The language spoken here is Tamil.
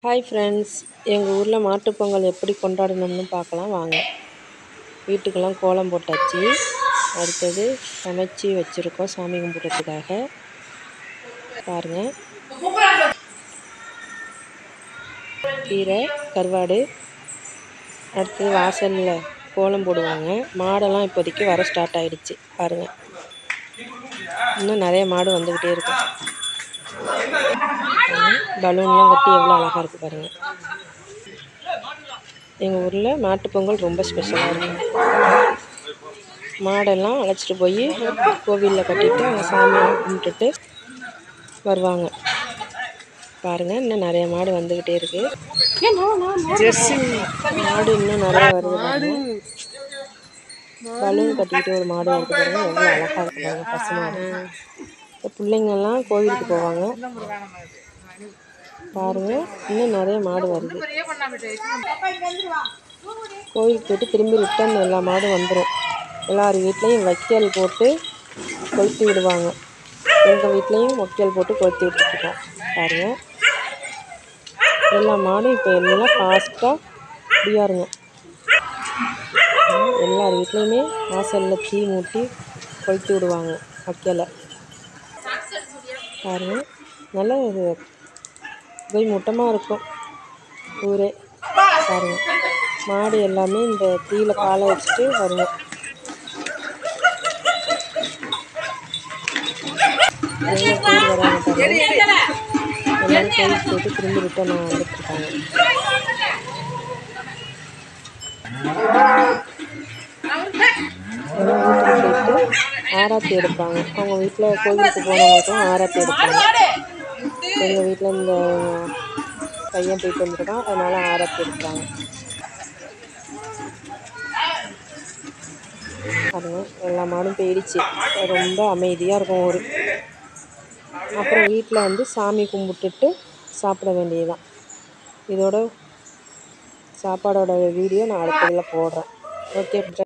ஹாய் ஃப்ரெண்ட்ஸ் எங்கள் ஊரில் மாட்டுப் பொங்கல் எப்படி கொண்டாடணும்னு பார்க்கலாம் வாங்க வீட்டுக்கெல்லாம் கோலம் போட்டாச்சு அடுத்தது சமைச்சு வச்சுருக்கோம் சாமி கும்பிட்றதுக்காக பாருங்கள் கீரை கருவாடு அடுத்தது வாசலில் கோலம் போடுவாங்க மாடெல்லாம் இப்போதைக்கு வர ஸ்டார்ட் ஆகிடுச்சு பாருங்கள் இன்னும் நிறைய மாடு வந்துக்கிட்டே இருக்கும் பலூன்லாம் கட்டி எவ்வளோ அழகாக இருக்குது பாருங்கள் எங்கள் ஊரில் மாட்டுப் பொங்கல் ரொம்ப ஸ்பெஷலாக இருக்கும் மாடெல்லாம் அழைச்சிட்டு போய் கோவிலில் கட்டிட்டு அங்கே சாமியை கும்பிட்டுட்டு வருவாங்க பாருங்கள் இன்னும் நிறைய மாடு வந்துக்கிட்டே இருக்குது மாடு இன்னும் நிறைய வருது பாருங்க பலூன் கட்டிக்கிட்டு ஒரு மாடு வருது பாருங்க எவ்வளோ அழகாக இருக்கு பாருங்க பசு மாடு இப்போ பிள்ளைங்கெல்லாம் கோவிலுக்கு போவாங்க பாருங்க இன்னும் நிறைய மாடு வருது கோவிலுக்கு போயிட்டு திரும்பி ரிட்டர்ன் எல்லா மாடும் வந்துடும் எல்லார் வீட்லேயும் வைக்கல் போட்டு கொளுத்தி விடுவாங்க எங்கள் வீட்லேயும் வைக்கல் போட்டு கொளுத்தி விட்டுருக்கோம் பாருங்கள் எல்லா மாடும் இப்போ எல்லாம் ஃபாஸ்ட்டாக முடியாருங்க எல்லார் வீட்லேயுமே வாசலில் தீ மூட்டி கொளுத்தி விடுவாங்க வைக்கலை பாருங்கள் நல்ல ஒரு புகை மூட்டமாக இருக்கும் ஊரே பாருங்கள் மாடு எல்லாமே இந்த தீயில் காலை வச்சுட்டு வருங்க எவ்வளோ பேர் வராங்க பாருங்க எல்லோரும் கோயிலுக்கு போயிட்டு திரும்பி ரிட்டர்ன் வந்துட்டுருக்காங்க எல்லாம் வீட்டுக்கு போயிட்டு ஆராத்தி எடுப்பாங்க அவங்க வீட்டில் கோயிலுக்கு போனவங்களுக்கும் ஆராத்தி எடுப்பாங்க எங்கள் வீட்டில் இந்த பையன் போயிட்டு வந்திருக்கான் அதனால் ஆராத்தி எடுக்கிறாங்க பாருங்க எல்லா மாடும் போயிடுச்சு ரொம்ப அமைதியாக இருக்கும் ஊர் அப்புறம் வீட்டில் வந்து சாமி கும்பிட்டுட்டு சாப்பிட வேண்டியதுதான் இதோட சாப்பாடோட வீடியோ நான் அடுத்ததில் போடுறேன் ஓகே